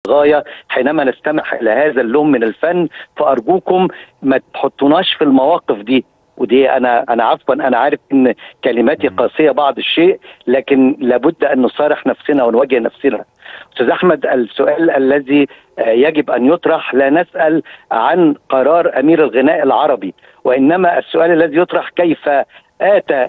للغايه حينما نستمع الى هذا اللون من الفن فارجوكم ما تحطوناش في المواقف دي ودي انا انا عفوا انا عارف ان كلماتي قاسيه بعض الشيء لكن لابد ان نصارح نفسنا ونواجه نفسنا. استاذ احمد السؤال الذي يجب ان يطرح لا نسال عن قرار امير الغناء العربي وانما السؤال الذي يطرح كيف اتى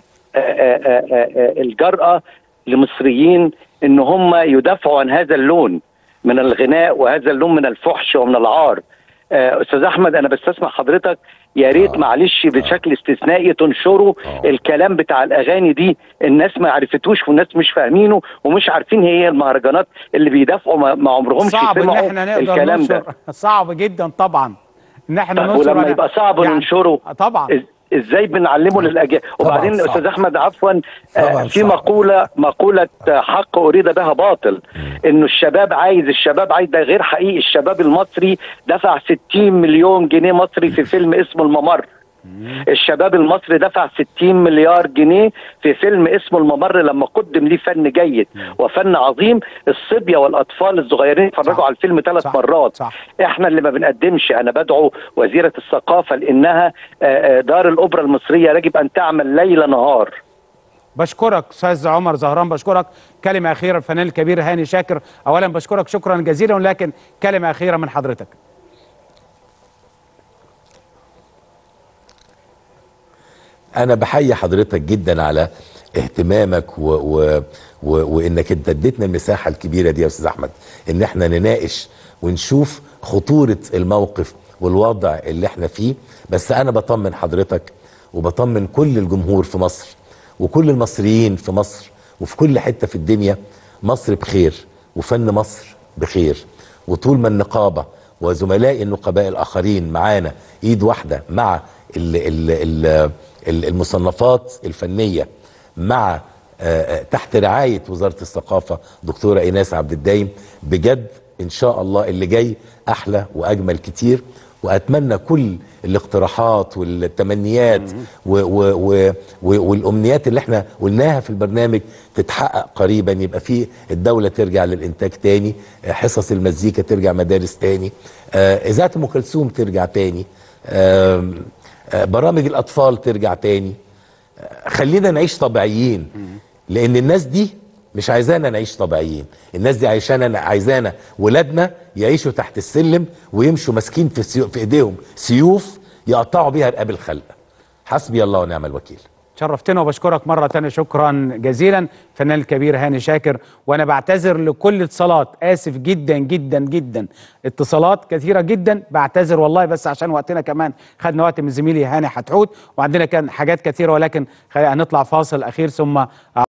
الجراه لمصريين ان هم يدافعوا عن هذا اللون من الغناء وهذا اللون من الفحش ومن العار. استاذ احمد انا بستسمع حضرتك يا ريت آه. معلش بشكل استثنائي تنشروا آه. الكلام بتاع الاغاني دي الناس ما عرفتوش والناس مش فاهمينه ومش عارفين هي المهرجانات اللي بيدافعوا ما, ما عمرهمش صعب ان سمعوا احنا نقدر الكلام ننشر ده صعب جدا طبعا ان احنا طب ننشر ولما أنا- يبقى صعب يعني- ننشره طبعا إز- ازاي بنعلمه للاجيال وبعدين صعب. استاذ احمد عفوا آه، طبعاً في صعب. مقوله مقوله آه، حق اريد بها باطل انه الشباب عايز الشباب عايز ده غير حقيقي الشباب المصري دفع 60 مليون جنيه مصري في فيلم اسمه الممر الشباب المصري دفع 60 مليار جنيه في فيلم اسمه الممر لما قدم ليه فن جيد وفن عظيم الصبيه والاطفال الصغيرين اتفرجوا صح. على الفيلم ثلاث صح. مرات صح. احنا اللي ما بنقدمش انا بدعو وزيره الثقافه لانها آه، آه، دار الاوبرا المصريه يجب ان تعمل ليل نهار بشكرك استاذ عمر زهران بشكرك كلمه اخيره الفنان الكبير هاني شاكر اولا بشكرك شكرا جزيلا ولكن كلمه اخيره من حضرتك انا بحيي حضرتك جدا على اهتمامك و... و... و... وانك انت اديتنا المساحه الكبيره دي يا استاذ احمد ان احنا نناقش ونشوف خطوره الموقف والوضع اللي احنا فيه بس انا بطمن حضرتك وبطمن كل الجمهور في مصر وكل المصريين في مصر وفي كل حته في الدنيا مصر بخير وفن مصر بخير وطول ما النقابه وزملائي النقباء الاخرين معانا ايد واحده مع ال ال ال ال- المصنفات الفنيه مع آه، آه، تحت رعايه وزاره الثقافه دكتوره ايناس عبد الدايم بجد ان شاء الله اللي جاي احلى واجمل كتير واتمنى كل الاقتراحات والتمنيات و و و و والامنيات اللي احنا قلناها في البرنامج تتحقق قريبا يبقى في الدوله ترجع للانتاج تاني آه، حصص المزيكا ترجع مدارس تاني آه، اذاعه ام كلثوم ترجع تاني آم، آه، برامج الاطفال ترجع تاني آه، خلينا نعيش طبيعيين لان الناس دي مش عايزانا نعيش طبيعيين الناس دي عايشانا عايزانا ولادنا يعيشوا تحت السلم ويمشوا ماسكين في, سيو في ايديهم سيوف يقطعوا بيها رقاب الخلق حسبي الله ونعم الوكيل شرفتنا وبشكرك مرة تانية شكرا جزيلا الفنان الكبير هاني شاكر وأنا بعتذر لكل اتصالات آسف جدا جدا جدا اتصالات كثيرة جدا بعتذر والله بس عشان وقتنا كمان خدنا وقت من زميلي هاني حتحوت وعندنا كان حاجات كثيرة ولكن خلينا هنطلع فاصل أخير ثم